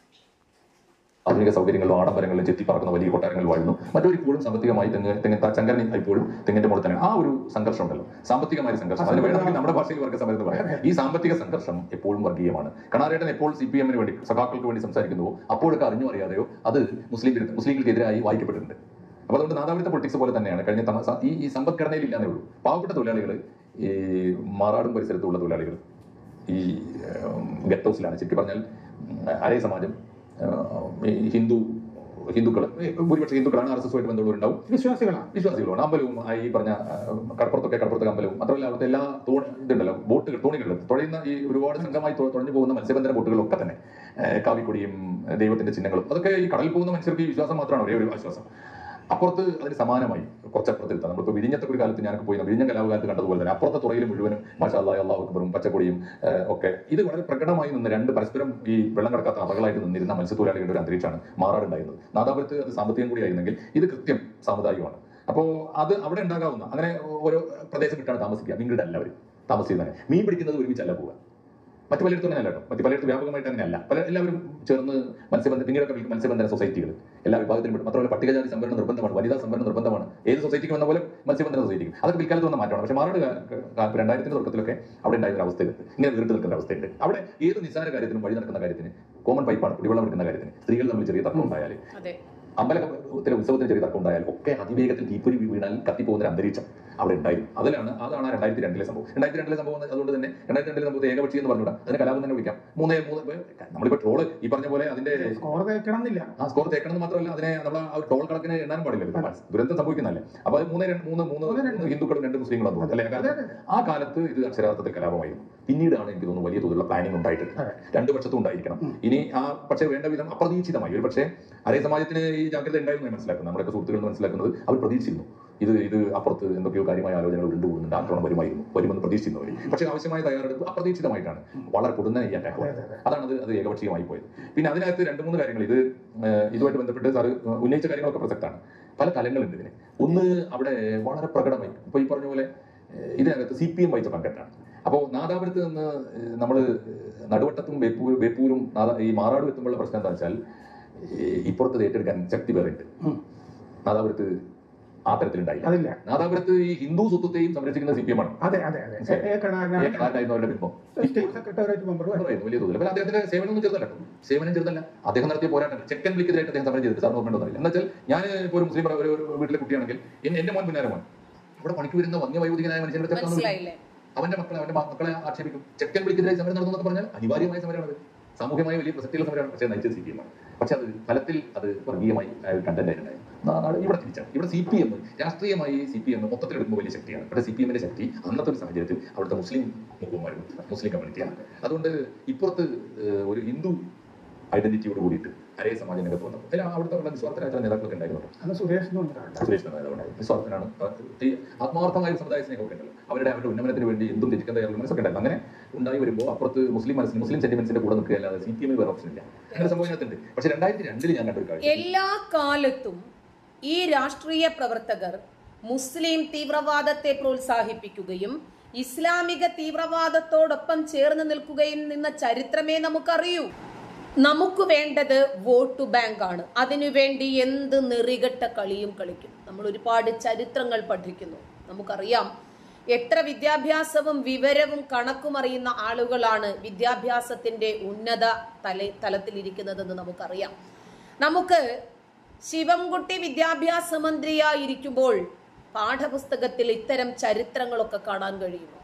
ആധുനിക സൗകര്യങ്ങളിലും ആഡംബരങ്ങളിലും ചെത്തി പറക്കുന്ന വലിയ കൊട്ടാരങ്ങളിൽ വാഴുന്നു മറ്റൊരു ഇപ്പോഴും സാമ്പത്തികമായി തെങ്ങ് തെങ്ങ് ചങ്കരനി ഇപ്പോഴും തെങ്ങിന്റെ മുകളിൽ തന്നെ ആ ഒരു സംഘർഷം ഉണ്ടല്ലോ സാമ്പത്തികമായ സംഘർഷം അതിന് വേണമെങ്കിൽ നമ്മുടെ ഭാഷയിൽ വർഗ്ഗ സമരം എന്ന് പറയാം ഈ സാമ്പത്തിക സംഘർഷം എപ്പോഴും വർഗീയമാണ് കണാരേട്ടൻ എപ്പോൾ സി പി എമ്മിന് വേണ്ടി സഖാക്കൾക്ക് വേണ്ടി സംസാരിക്കുന്നുവോ അപ്പോഴൊക്കെ അറിഞ്ഞോ അറിയാതെയോ അത് മുസ്ലിം വിരുദ്ധ മുസ്ലിങ്ങൾക്കെതിരായി വായിക്കപ്പെട്ടിട്ടുണ്ട് അപ്പോൾ അതുകൊണ്ട് നാദാപുരത്തെ പൊളിറ്റിക്സ് പോലെ തന്നെയാണ് കഴിഞ്ഞ തവണ സ- ഈ ഈ സമ്പദ്ഘടനയിൽ ഇല്ലാന്നേ ഉള്ളൂ പാവപ്പെട്ട തൊഴിലാളികൾ ഈ മാറാടും പരിസരത്തുള്ള തൊഴിലാളികൾ ഈ ഗസ്റ്റ് ഹൗസിലാണ് ശരിക്കും പറഞ്ഞാൽ ഉം, അരേ സമാജം ഉം, ഈ ഹിന്ദു ഹിന്ദുക്കൾ ഭൂരിപക്ഷം ഹിന്ദുക്കളാണ് ആർ എസ് എസുമായിട്ട് ബന്ധമുള്ളവരുണ്ടാവും വിശ്വാസികളാണ് വിശ്വാസികളുണ്ട് അമ്പലവും ആ ഈ പറഞ്ഞ ആ, കടപ്പുറത്തൊക്കെ കടപ്പുറത്തെ അമ്പലവും മാത്രമല്ല അവിടുത്തെ എല്ലാ തോണി ഇതുണ്ടല്ലോ ബോട്ടുകൾ തോണികൾ തുഴയുന്ന ഈ ഒരുപാട് സംഘമായി തു- തുഴഞ്ഞു പോകുന്ന മത്സ്യബന്ധന ബോട്ടുകളൊക്കെ തന്നെ ഏ, കാവിക്കൊടിയും ഏ, ദൈവത്തിന്റെ ചിഹ്നങ്ങളും അതൊക്കെ ഈ കടലിൽ പോകുന്ന മനുഷ്യർക്ക് ഈ വിശ്വാസം മാത്രമാണ് ഒരേ ഒരു ആശ്വാസം അപ്പുറത്ത് അതിന് സമാനമായി കുറച്ചപ്പുറത്തെടുത്താൽ നമ്മളിപ്പോൾ വിഴിഞ്ഞത്തെ ഒരു കാലത്ത് ഞാനൊക്കെ പോയി വിഴിഞ്ഞ കലാപകാലത്ത് കണ്ടതുപോലെ തന്നെ അപ്പുറത്തെ തുറയിൽ മുഴുവനും മാഷാ അല്ലാഹ് അള്ളാഹു അക്ബറും പച്ചക്കൊടിയും ഏ, ഒക്കെ ഇത് വളരെ പ്രകടമായി നിന്ന് രണ്ട് പരസ്പരം ഈ വെള്ളം കടക്കാത്ത അറകളായിട്ട് നിന്നിരുന്ന മത്സ്യത്തൊഴിലാളികളുടെ ഒരു അന്തരീക്ഷമാണ് മാറാടുണ്ടായിരുന്നത് നാദാപുരത്ത് അത് സാമ്പത്തികം കൂടിയായിരുന്നെങ്കിൽ ഇത് കൃത്യം സാമുദായികമാണ് അപ്പോൾ അത് അവിടെ ഉണ്ടാകാവുന്ന അങ്ങനെ ഓരോ പ്രദേശം വിട്ടാണ് താമസിക്കുക നിങ്ങളുടെ എല്ലാവരും താമസിക്കുന്നത് മീൻ പിടിക്കുന്നത് ഒരുമിച്ചല്ല പോവുക മറ്റു പലയിടത്തും അങ്ങനെയല്ല കേട്ടോ മറ്റു പലയിടത്തും വ്യാപകമായിട്ട് അങ്ങനെയല്ല പല എല്ലാവരും ചേർന്ന് മത്സ്യബന്ധന പിന്നീടൊക്കെ വിളിക്കും മത്സ്യബന്ധന സൊസൈറ്റികൾ എല്ലാ വിഭാഗത്തിലും പെടും മാത്രമല്ല പട്ടികജാതി സംവരണം നിർബന്ധമാണ് വനിതാ സംവരണം നിർബന്ധമാണ് ഏത് സൊസൈറ്റിക്ക് വന്ന പോലെ മത്സ്യബന്ധന സൊസൈറ്റിക്ക് അതൊക്കെ പിൽക്കാലത്ത് വന്ന മാറ്റമാണ് പക്ഷേ മാറാട് രണ്ടായിരത്തിന്റെ തുടക്കത്തിലൊക്കെ അവിടെ ഉണ്ടായിരുന്ന ഒരു അവസ്ഥയുണ്ട് ഇങ്ങനെ വീട്ട് നിൽക്കുന്ന അവസ്ഥയുണ്ട് അവിടെ ഏത് നിസ്സാര കാര്യത്തിനും വഴി നടക്കുന്ന കാര്യത്തിന് കോമൺ പൈപ്പാണ് കുടിവെള്ളം എടുക്കുന്ന കാര്യത്തിന് സ്ത്രീകൾ തമ്മിൽ ചെറിയ തർക്കം ഉണ്ടായാൽ അതെ അമ്പലത്തിലെ ഉത്സവത്തിന് ചെറിയ തർക്കം ഉണ്ടായാൽ ഒക്കെ അതിവേഗത്തിൽ തീപ്പൊരി വീണാൽ കത്തിപ്പോകുന്ന ഒരു അന്തരീക്ഷം അവിടെ ഉണ്ടായിരുന്നു അതിലാണ് അതാണ് ആ രണ്ടായിരത്തി രണ്ടിലെ സംഭവം രണ്ടായിരത്തി രണ്ടിലെ സംഭവം എന്ന് അതുകൊണ്ട് തന്നെ രണ്ടായിരത്തി രണ്ടിലെ സംഭവത്തെ ഏകപക്ഷി എന്ന് പറഞ്ഞുകൂടാ അതിനെ കലാപം തന്നെ വിളിക്കാം മൂന്നേ മൂന്ന് നമ്മളിപ്പോ ട്രോള് ഈ പറഞ്ഞ പോലെ അതിന്റെ സ്കോർ തേക്കണം എന്നില്ല ആ സ്കോർ തേക്കണം എന്ന് മാത്രമല്ല അതിനെ നമ്മൾ ആ ടോൾ കണക്കിന് എണ്ണാനും പാടില്ല ദുരന്തം സംഭവിക്കുന്നതല്ലേ അപ്പൊ അത് മൂന്നേ രണ്ട് മൂന്ന് മൂന്ന് ഹിന്ദുക്കളും രണ്ട് മുസ്ലിങ്ങളും തോന്നുന്നു അല്ലേ ആ കാലത്ത് ആ കാലത്ത് ഇത് അക്ഷരാർത്ഥത്തിൽ കലാപമായിരുന്നു പിന്നീടാണ് എനിക്ക് തോന്നുന്നു വലിയ തോതിലുള്ള പ്ലാനിംഗ് ഉണ്ടായിട്ടുണ്ട് അതെ. രണ്ട് പക്ഷത്തും ഉണ്ടായിരിക്കണം ഇനി ആ പക്ഷേ വേണ്ട വിധം അപ്രതീക്ഷിതമായി ഒരു പക്ഷേ അരേ സമാജത്തിന് ഈ ജാഗ്രത ഉണ്ടായിരുന്നു ഞാൻ മനസ്സിലാക്കുന്നത് നമ്മുടെയൊക്കെ സുഹൃത്തുക്കൾ എന്ന് മനസ്സിലാക്കുന്നത് അവർ പ്രതീക്ഷിച്ചിരുന്നു ഇത് ഇത് അപ്പുറത്ത് എന്തൊക്കെയോ കാര്യമായ ആലോചനകൾ ഉണ്ടുകൂടുന്നുണ്ട് ആക്രമണം വരുമായിരുന്നു വരുമെന്ന് പ്രതീക്ഷിച്ചിരുന്നു അവർ പക്ഷേ ആവശ്യമായ തയ്യാറെടുപ്പ് അപ്രതീക്ഷിതമായിട്ടാണ് വളരെ കൊടുന്ന ഈ അറ്റാക്ക് അതെ, അതെ. അതാണ് അത് അത് ഏകപക്ഷീയമായി പോയത് പിന്നെ അതിനകത്ത് രണ്ട് മൂന്ന് കാര്യങ്ങൾ ഇത് ഏഹ്, ഇതുമായിട്ട് ബന്ധപ്പെട്ട് സാറ് ഉന്നയിച്ച കാര്യങ്ങളൊക്കെ പ്രസക്താണ് പല തലങ്ങളുണ്ട് ഇതിന് ഒന്ന് അവിടെ വളരെ പ്രകടമായി ഇപ്പൊ ഈ പറഞ്ഞ പോലെ ഏഹ്, ഇതിനകത്ത് സി പി എം വഹിച്ച പങ്കെട്ടാണ് അപ്പോൾ നാദാപുരത്ത് നിന്ന് നമ്മൾ നടുവട്ടത്തും ബേപ്പൂർ ബേപ്പൂരും നാദാ- ഈ മാറാടും എത്തുമ്പോഴുള്ള പ്രശ്നം എന്താ വെച്ചാൽ ഏഹ്, ഇപ്പുറത്ത് ഏറ്റെടുക്കാൻ ശക്തി വേറെയുണ്ട് ഉം. നാദാപുരത്ത് ആ തരത്തിലുണ്ടായില്ല അതില്ല നാദാപുരത്ത് ഈ ഹിന്ദു സ്വത്വത്തെയും സംരക്ഷിക്കുന്ന സി പി എം ആണ് അതെ അതെ അതെ എ കണാരനാണ് ഏകനാഥനായിരുന്നു അവരുടെ ബിംബം സ്റ്റേറ്റ് സെക്രട്ടേറിയറ്റ് മെമ്പർ പറയുന്നു വലിയ തോതിൽ അപ്പോൾ അദ്ദേഹത്തിന്റെ സേവനമൊന്നും ചെറുതല്ല കേട്ടോ. സേവനം ചെറുതല്ല അദ്ദേഹം നടത്തിയ പോരാട്ടം ചെക്കൻ വിളിക്കെതിരായിട്ട് അദ്ദേഹം സമരം ചെയ്തിട്ട് സാർ ഓർമ്മ ഉണ്ടോ എന്ന് വെച്ചാൽ ഞാൻ ഇപ്പോൾ ഒരു മുസ്ലിം ഒരു ഒരു വീട്ടിലെ കുട്ടിയാണെങ്കിൽ എൻ- എന്റെ മോൻ പിന്നാലെ മോൻ അവിടെ പണിക്ക് വരുന്ന വന്യവൈദികനായ മനുഷ്യന്റെ അടുത്ത് എത്താൻ മനസ്സിലായില്ലേ അവന്റെ മക്കളെ അവന്റെ മക്കളെ ആക്ഷേപിക്കും ചെക്കൻ വിളിക്കെതിരായി സമരം നടന്നു എന്നൊക്കെ പറഞ്ഞാൽ അനിവാര്യമായ സമരമാണ് സാമൂഹ്യമായ വലിയ പ്രസക്തിയുള്ള സമരമാണ് പക്ഷേ നയിച്ചത് സി പി എം ആണ് പക്ഷെ അത് ഫലത്തിൽ അത് വർഗീയമായി കണ്ടന്റ് ആയിട്ടുണ്ടായി നാട് ഇവിടെ തിരിച്ചാണ് ഇവിടെ സി പി എം രാഷ്ട്രീയമായി സി പി എം മൊത്തത്തിൽ എടുക്കുമ്പോൾ വലിയ ശക്തിയാണ് ഇവിടെ സി പി എമ്മിന്റെ ശക്തി അന്നത്തെ ഒരു സാഹചര്യത്തിൽ അവിടുത്തെ മുസ്ലിം മുഖമാരും മുസ്ലിം കമ്മ്യൂണിറ്റിയാണ് അതുകൊണ്ട് ഇപ്പുറത്ത് ഏഹ്, ഒരു ഹിന്ദു ഐഡന്റിറ്റിയോട് കൂടിയിട്ട് അരേ സമാജം രംഗത്ത് വന്നു അതിൽ അവിടുത്തെ ഉള്ള നിസ്വാർത്ഥരായിട്ടുള്ള നേതാക്കളൊക്കെ ഉണ്ടായിരുന്നു അന്ന് സുരേഷ് എന്ന് പറഞ്ഞിട്ടാണ് സുരേഷ് നേതാവുണ്ട് നിസ്വാർത്ഥനാണ് ഈ ആത്മാർത്ഥമായ ഒരു സമുദായ സ്നേഹമൊക്കെ ഉണ്ടല്ലോ അവരുടെ അവരുടെ ഉന്നമനത്തിന് വേണ്ടി എന്തും ത്യജിക്കാൻ തയ്യാറുള്ള മനസ്സൊക്കെ ഉണ്ടായിരുന്നു അങ്ങനെ ഉണ്ടായി വരുമ്പോൾ അപ്പുറത്ത് മുസ്ലിം മനസ്സിന് മുസ്ലിം സെന്റിമെന്റ്സിന്റെ കൂടെ നിൽക്കുക അല്ലാതെ സി പി എമ്മിൽ വേറെ ഓപ്ഷൻ ഇല്ല അങ്ങനെ സംഭവം ഇതിനകത്തുണ്ട് പക്ഷെ രണ്ടായിരത്തി രണ്ടിൽ ഞാൻ കണ്ടൊരു കാര്യം എല്ലാ കാലത്തും ഈ രാഷ്ട്രീയ പ്രവർത്തകർ മുസ്ലിം തീവ്രവാദത്തെ പ്രോത്സാഹിപ്പിക്കുകയും ഇസ്ലാമിക തീവ്രവാദത്തോടൊപ്പം ചേർന്ന് നിൽക്കുകയും നിന്ന ചരിത്രമേ നമുക്കറിയൂ നമുക്ക് വേണ്ടത് വോട്ട് ബാങ്കാണ് അതിനുവേണ്ടി എന്ത് നെറികെട്ട കളിയും കളിക്കും നമ്മൾ ഒരുപാട് ചരിത്രങ്ങൾ പഠിക്കുന്നു നമുക്കറിയാം എത്ര വിദ്യാഭ്യാസവും വിവരവും കണക്കും അറിയുന്ന ആളുകളാണ് വിദ്യാഭ്യാസത്തിന്റെ ഉന്നത തല തലത്തിലിരിക്കുന്നതെന്ന് നമുക്കറിയാം നമുക്ക് ശിവൻകുട്ടി വിദ്യാഭ്യാസ മന്ത്രിയായിരിക്കുമ്പോൾ പാഠപുസ്തകത്തിൽ ഇത്തരം ചരിത്രങ്ങളൊക്കെ കാണാൻ കഴിയുമോ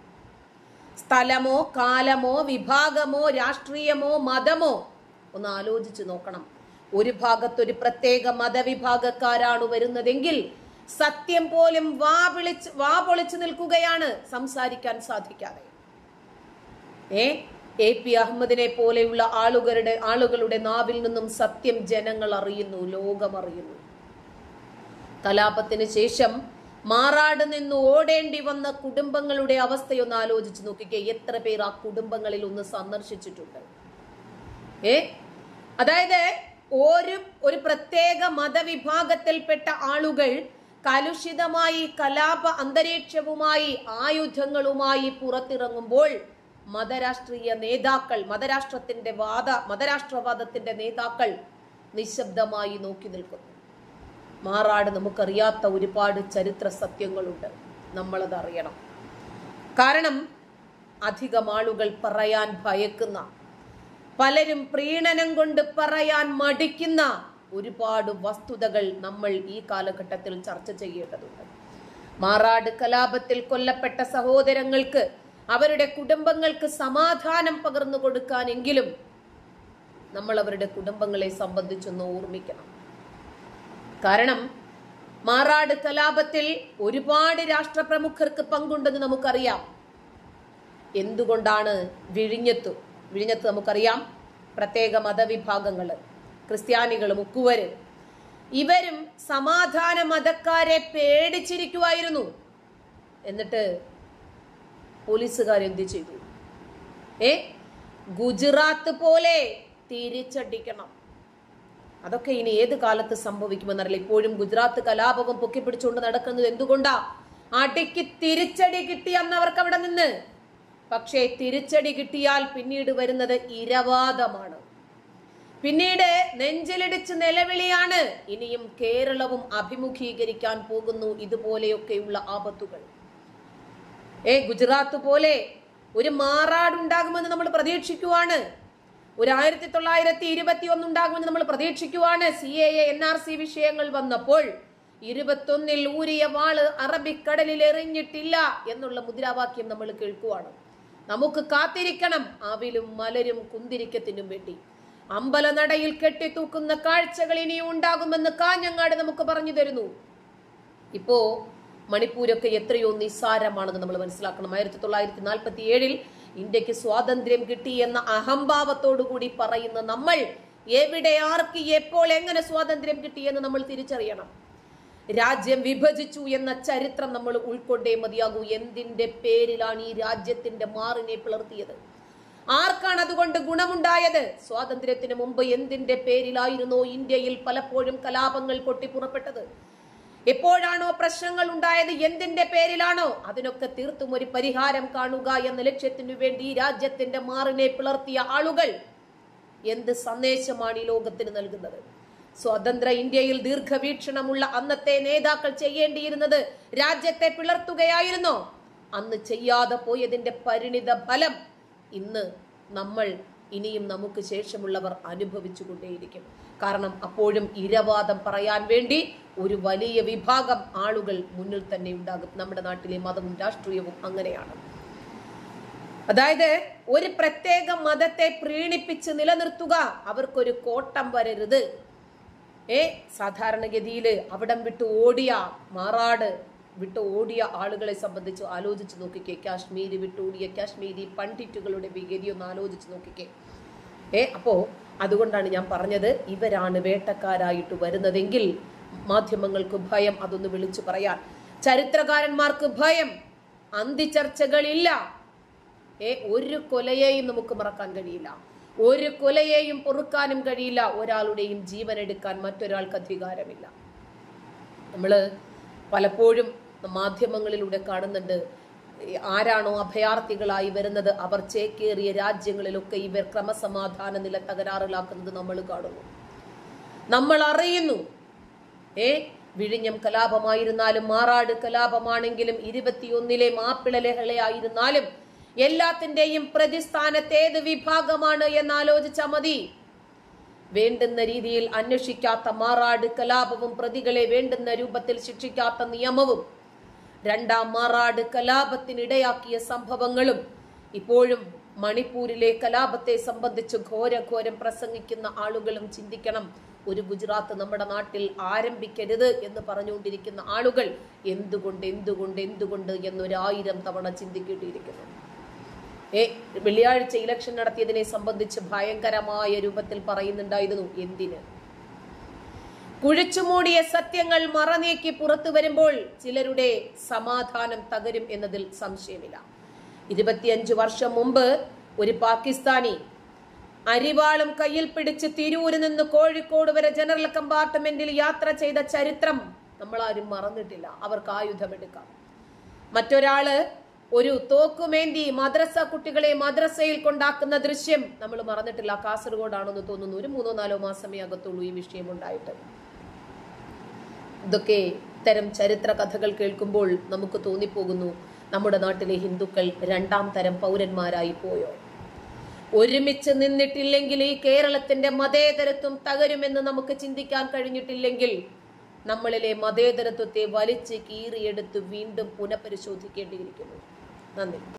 സ്ഥലമോ കാലമോ വിഭാഗമോ രാഷ്ട്രീയമോ മതമോ ഒന്ന് ആലോചിച്ചു നോക്കണം ഒരു ഭാഗത്തൊരു പ്രത്യേക മതവിഭാഗക്കാരാണ് വരുന്നതെങ്കിൽ സത്യം പോലും വാ വിളിച്ച് വാ പൊളിച്ചു നിൽക്കുകയാണ് സംസാരിക്കാൻ സാധിക്കാതെ ഏ എ പി അഹമ്മദിനെ പോലെയുള്ള ആളുകളുടെ ആളുകളുടെ നാവിൽ നിന്നും സത്യം ജനങ്ങൾ അറിയുന്നു ലോകം അറിയുന്നു കലാപത്തിന് ശേഷം മാറാട് നിന്ന് ഓടേണ്ടി വന്ന കുടുംബങ്ങളുടെ അവസ്ഥയൊന്ന് ആലോചിച്ച് നോക്കിക്കേ എത്ര പേർ ആ കുടുംബങ്ങളിൽ ഒന്ന് സന്ദർശിച്ചിട്ടുണ്ട് ഏ അതായത് ഒരു ഒരു പ്രത്യേക മതവിഭാഗത്തിൽപ്പെട്ട ആളുകൾ കലുഷിതമായി കലാപ അന്തരീക്ഷവുമായി ആയുധങ്ങളുമായി പുറത്തിറങ്ങുമ്പോൾ മതരാഷ്ട്രീയ നേതാക്കൾ മതരാഷ്ട്രത്തിന്റെ വാദ മതരാഷ്ട്രവാദത്തിന്റെ നേതാക്കൾ നിശബ്ദമായി നോക്കി നിൽക്കുന്നു മാറാട് നമുക്കറിയാത്ത ഒരുപാട് ചരിത്ര സത്യങ്ങളുണ്ട് നമ്മളത് അറിയണം കാരണം അധികം ആളുകൾ പറയാൻ ഭയക്കുന്ന പലരും പ്രീണനം കൊണ്ട് പറയാൻ മടിക്കുന്ന ഒരുപാട് വസ്തുതകൾ നമ്മൾ ഈ കാലഘട്ടത്തിൽ ചർച്ച ചെയ്യേണ്ടതുണ്ട് മാറാട് കലാപത്തിൽ കൊല്ലപ്പെട്ട സഹോദരങ്ങൾക്ക് അവരുടെ കുടുംബങ്ങൾക്ക് സമാധാനം പകർന്നു കൊടുക്കാനെങ്കിലും നമ്മൾ അവരുടെ കുടുംബങ്ങളെ സംബന്ധിച്ചൊന്ന് ഓർമ്മിക്കണം കാരണം മാറാട് കലാപത്തിൽ ഒരുപാട് രാഷ്ട്രപ്രമുഖർക്ക് പങ്കുണ്ടെന്ന് നമുക്കറിയാം എന്തുകൊണ്ടാണ് വിഴിഞ്ഞത്ത് വിഴിഞ്ഞത്ത് നമുക്കറിയാം പ്രത്യേക മതവിഭാഗങ്ങൾ ക്രിസ്ത്യാനികൾ മുക്കുവര് ഇവരും സമാധാന മതക്കാരെ പേടിച്ചിരിക്കുമായിരുന്നു എന്നിട്ട് പോലീസുകാർ എന്ത് ചെയ്തു ഏ ഗുജറാത്ത് പോലെ തിരിച്ചടിക്കണം അതൊക്കെ ഇനി ഏത് കാലത്ത് സംഭവിക്കുമെന്നറിയില്ല ഇപ്പോഴും ഗുജറാത്ത് കലാപവും പൊക്കിപ്പിടിച്ചുകൊണ്ട് നടക്കുന്നത് എന്തുകൊണ്ടാ അടിക്ക് തിരിച്ചടി കിട്ടി അന്നവർക്ക് അവിടെ നിന്ന് പക്ഷേ തിരിച്ചടി കിട്ടിയാൽ പിന്നീട് വരുന്നത് ഇരവാദമാണ് പിന്നീട് നെഞ്ചിലിടിച്ച് നിലവിളിയാണ് ഇനിയും കേരളവും അഭിമുഖീകരിക്കാൻ പോകുന്നു ഇതുപോലെയൊക്കെയുള്ള ആപത്തുകൾ ഏ ഗുജറാത്ത് പോലെ ഒരു മാറാടുണ്ടാകുമെന്ന് നമ്മൾ പ്രതീക്ഷിക്കുവാണ് ഒരു ആയിരത്തി തൊള്ളായിരത്തി ഇരുപത്തി ഒന്ന് ഉണ്ടാകുമെന്ന് നമ്മൾ പ്രതീക്ഷിക്കുവാണ് C A N R C വിഷയങ്ങൾ വന്നപ്പോൾ ഇരുപത്തൊന്നിൽ ഊരിയ വാള് അറബിക്കടലിൽ എറിഞ്ഞിട്ടില്ല എന്നുള്ള മുദ്രാവാക്യം നമ്മൾ കേൾക്കുവാണ് നമുക്ക് കാത്തിരിക്കണം അവിലും മലരും കുന്തിരിക്കത്തിനും വേണ്ടി അമ്പലനടയിൽ കെട്ടിത്തൂക്കുന്ന കാഴ്ചകൾ ഇനിയും ഉണ്ടാകുമെന്ന് കാഞ്ഞങ്ങാട് നമുക്ക് പറഞ്ഞു തരുന്നു ഇപ്പോ മണിപ്പൂരൊക്കെ എത്രയോ നിസ്സാരമാണെന്ന് നമ്മൾ മനസ്സിലാക്കണം ആയിരത്തി തൊള്ളായിരത്തി നാൽപ്പത്തി ഏഴിൽ ഇന്ത്യക്ക് സ്വാതന്ത്ര്യം കിട്ടി എന്ന അഹംഭാവത്തോടു കൂടി പറയുന്ന നമ്മൾ എവിടെ ആർക്ക് എപ്പോൾ എങ്ങനെ സ്വാതന്ത്ര്യം കിട്ടി എന്ന് നമ്മൾ തിരിച്ചറിയണം രാജ്യം വിഭജിച്ചു എന്ന ചരിത്രം നമ്മൾ ഉൾക്കൊണ്ടേ മതിയാകൂ എന്തിന്റെ പേരിലാണ് ഈ രാജ്യത്തിന്റെ മാറിനെ പിളർത്തിയത് ആർക്കാണ് അതുകൊണ്ട് ഗുണമുണ്ടായത് സ്വാതന്ത്ര്യത്തിന് മുമ്പ് എന്തിന്റെ പേരിലായിരുന്നോ ഇന്ത്യയിൽ പലപ്പോഴും കലാപങ്ങൾ പൊട്ടിപ്പുറപ്പെട്ടത് എപ്പോഴാണോ പ്രശ്നങ്ങൾ ഉണ്ടായത് എന്തിന്റെ പേരിലാണോ അതിനൊക്കെ തീർത്തും ഒരു പരിഹാരം കാണുക എന്ന ലക്ഷ്യത്തിനു വേണ്ടി ഈ രാജ്യത്തിന്റെ മാറിനെ പിളർത്തിയ ആളുകൾ എന്ത് സന്ദേശമാണ് ഈ ലോകത്തിന് നൽകുന്നത് സ്വതന്ത്ര ഇന്ത്യയിൽ ദീർഘവീക്ഷണമുള്ള അന്നത്തെ നേതാക്കൾ ചെയ്യേണ്ടിയിരുന്നത് രാജ്യത്തെ പിളർത്തുകയായിരുന്നോ അന്ന് ചെയ്യാതെ പോയതിന്റെ പരിണിത ഫലം ഇന്ന് നമ്മൾ ഇനിയും നമുക്ക് ശേഷമുള്ളവർ അനുഭവിച്ചു കൊണ്ടേയിരിക്കും കാരണം അപ്പോഴും ഇരവാദം പറയാൻ വേണ്ടി ഒരു വലിയ വിഭാഗം ആളുകൾ മുന്നിൽ തന്നെ ഉണ്ടാകും നമ്മുടെ നാട്ടിലെ മതവും രാഷ്ട്രീയവും അങ്ങനെയാണ് അതായത് ഒരു പ്രത്യേക മതത്തെ പ്രീണിപ്പിച്ച് നിലനിർത്തുക അവർക്കൊരു കോട്ടം വരരുത് ഏ സാധാരണഗതിയിൽ അവിടം വിട്ട് ഓടിയ മാറാട് വിട്ട് ഓടിയ ആളുകളെ സംബന്ധിച്ച് ആലോചിച്ച് നോക്കിക്കേ കാശ്മീര് വിട്ടോടിയ കാശ്മീരി പണ്ഡിറ്റുകളുടെ വിഗതി ഒന്ന് ആലോചിച്ച് നോക്കിക്കേ ഏ അപ്പോ അതുകൊണ്ടാണ് ഞാൻ പറഞ്ഞത് ഇവരാണ് വേട്ടക്കാരായിട്ട് വരുന്നതെങ്കിൽ മാധ്യമങ്ങൾക്ക് ഭയം അതൊന്ന് വിളിച്ചു പറയാൻ ചരിത്രകാരന്മാർക്ക് ഭയം അന്തിചർച്ചകളില്ല ഏ ഒരു കൊലയെയും നമുക്ക് മറക്കാൻ കഴിയില്ല ഒരു കൊലയെയും പൊറുക്കാനും കഴിയില്ല ഒരാളുടെയും ജീവൻ എടുക്കാൻ മറ്റൊരാൾക്ക് അധികാരമില്ല നമ്മള് പലപ്പോഴും മാധ്യമങ്ങളിലൂടെ കാണുന്നുണ്ട് ഈ ആരാണോ അഭയാർത്ഥികളായി വരുന്നത് അവർ ചേക്കേറിയ രാജ്യങ്ങളിലൊക്കെ ഇവർ ക്രമസമാധാന നില തകരാറിലാക്കുന്നത് നമ്മൾ കാണുന്നു നമ്മൾ അറിയുന്നു ഏ വിഴിഞ്ഞം കലാപമായിരുന്നാലും മാറാട് കലാപമാണെങ്കിലും ഇരുപത്തിയൊന്നിലെ മാപ്പിള ലഹളയായിരുന്നാലും എല്ലാത്തിന്റെയും പ്രതിസ്ഥാനത്ത് ഏത് വിഭാഗമാണ് എന്ന് ആലോചിച്ചാൽ മതി വേണ്ടുന്ന രീതിയിൽ അന്വേഷിക്കാത്ത മാറാട് കലാപവും പ്രതികളെ വേണ്ടുന്ന രൂപത്തിൽ ശിക്ഷിക്കാത്ത നിയമവും രണ്ടാം മാറാട് കലാപത്തിനിടയാക്കിയ സംഭവങ്ങളും ഇപ്പോഴും മണിപ്പൂരിലെ കലാപത്തെ സംബന്ധിച്ച് ഘോരഘോരം പ്രസംഗിക്കുന്ന ആളുകളും ചിന്തിക്കണം ഒരു ഗുജറാത്ത് നമ്മുടെ നാട്ടിൽ ആരംഭിക്കരുത് എന്ന് പറഞ്ഞുകൊണ്ടിരിക്കുന്ന ആളുകൾ എന്തുകൊണ്ട് എന്തുകൊണ്ട് എന്തുകൊണ്ട് എന്നൊരായിരം തവണ ചിന്തിക്കേണ്ടിയിരിക്കുന്നു ഏ വെള്ളിയാഴ്ച ഇലക്ഷൻ നടത്തിയതിനെ സംബന്ധിച്ച് ഭയങ്കരമായ രൂപത്തിൽ പറയുന്നുണ്ടായിരുന്നു എന്തിന് കുഴിച്ചുമൂടിയ സത്യങ്ങൾ മറനീക്കി പുറത്തു വരുമ്പോൾ ചിലരുടെ സമാധാനം തകരും എന്നതിൽ സംശയമില്ല ഇരുപത്തിയഞ്ചു വർഷം മുമ്പ് ഒരു പാകിസ്ഥാനി അരിവാളും കയ്യിൽ പിടിച്ച് തിരൂരിൽ നിന്ന് കോഴിക്കോട് വരെ ജനറൽ കമ്പാർട്ട്മെന്റിൽ യാത്ര ചെയ്ത ചരിത്രം നമ്മൾ ആരും മറന്നിട്ടില്ല അവർക്ക് ആയുധമെടുക്കാം മറ്റൊരാള് ഒരു തോക്കുമേന്തി മദ്രസ കുട്ടികളെ മദ്രസയിൽ കൊണ്ടാക്കുന്ന ദൃശ്യം നമ്മൾ മറന്നിട്ടില്ല കാസർഗോഡാണെന്ന് തോന്നുന്നു ഒരു മൂന്നോ നാലോ മാസമേ അകത്തുള്ളൂ ഈ വിഷയം ഉണ്ടായിട്ട് ഇതൊക്കെ ഇത്തരം ചരിത്ര കഥകൾ കേൾക്കുമ്പോൾ നമുക്ക് തോന്നിപ്പോകുന്നു നമ്മുടെ നാട്ടിലെ ഹിന്ദുക്കൾ രണ്ടാം തരം പൗരന്മാരായി പോയോ ഒരുമിച്ച് നിന്നിട്ടില്ലെങ്കിൽ ഈ കേരളത്തിന്റെ മതേതരത്വം തകരുമെന്ന് നമുക്ക് ചിന്തിക്കാൻ കഴിഞ്ഞിട്ടില്ലെങ്കിൽ നമ്മളിലെ മതേതരത്വത്തെ വലിച്ച് കീറിയെടുത്ത് വീണ്ടും പുനഃപരിശോധിക്കേണ്ടിയിരിക്കുന്നു നന്ദി